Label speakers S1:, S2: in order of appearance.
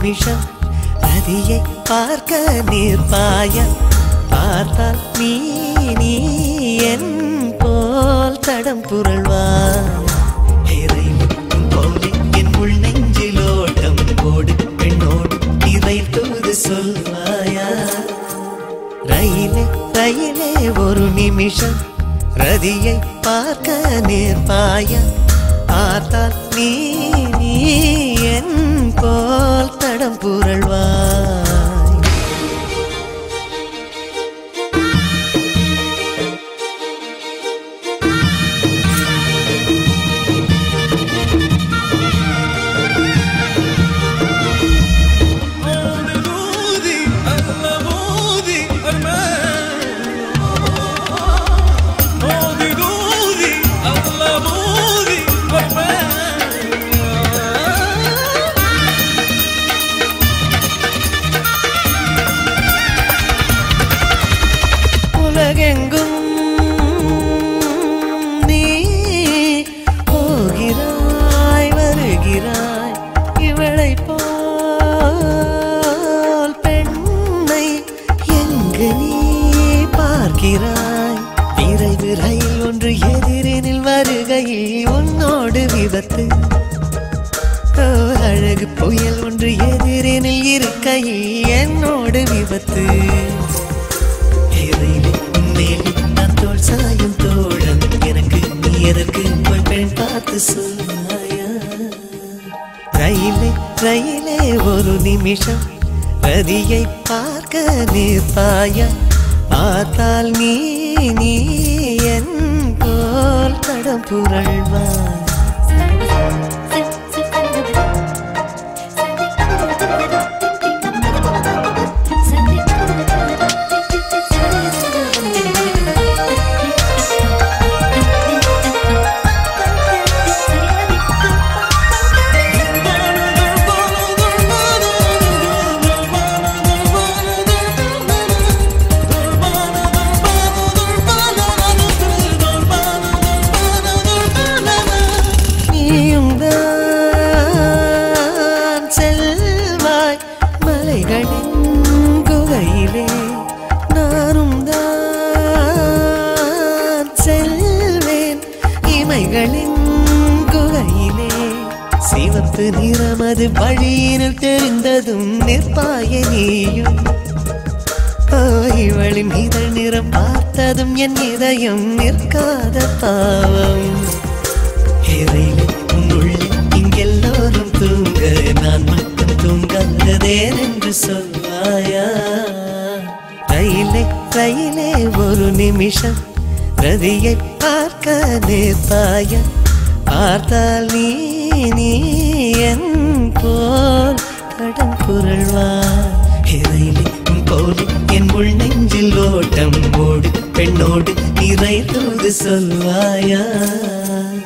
S1: நிமிஷம் ரதியை பார்க்க நிற்பாய பார்த்தால் நீ நீ என் போல் தடம் புரள்வாய் இறைவன் போலே என் உள் நெஞ்சில் ஓட்டம் ஓடு பெண்ணோடு இறை தூது சொல்வாயா ரயிலே ரயிலே ஒரு நிமிஷம் ரதியை பார்க்க நேர்பாய பார்த்தால் நீ நீ என் போல் தடம் புரள்வாய்
S2: مودي الله مودي أرمان مودي دودي الله مودي أرمان
S1: உலகெங்கும் நீ போகிறாய் வருகிறாய் இவளை போல் பெண்ணை எங்கு நீ பார்க்கிறாய் விரைவு ரயில் ஒன்று எதிரினில் வருகையில் உன்னோடு விபத்து ஓ, அழகு புயல் ஒன்று எதிரினில் இருக்கையில் என்னோடு விபத்து இறைவனே, உன்மேலே நான் தோள் சாயும் தோழன் எனக்கு நீ எதற்கு போய் பெண் பார்த்து சொன்னாயா ரயிலே ரயிலே ஒரு நிமிஷம் ரதியை பார்க்க நிற்பாயா பார்த்தால் நீ நீ என் போல் தடம் புரள்வாய் நீயும் தான் செல்வாய் மலைகளின் குகையிலே நானும் தான் செல்வேன் இமைகளின் குகையிலே சிவப்பு நிறமது வழியினில் தெரிந்ததும் நிற்பாய நீயும் ஓ, இவளின் இதழ் நிறம் பார்த்ததும் என் இதயம் நிற்காத பாவம் இறைவன் உன்னுள்ளே இங்கெல்லோரும் தூங்க நான் மட்டும் தூங்காததேன் என்று சொல்வாயா ரயிலே ரயிலே ஒரு நிமிஷம் ரதியை பார்க்க நேர்த்தாய பார்த்தால் நீ நீ என் போல் தடம் புரள்வாய் இறையிலே உன் போல என் உள் நெஞ்சில் ஓட்டம் ஓடு பெண்ணோடு இறை தூது சொல்வாயா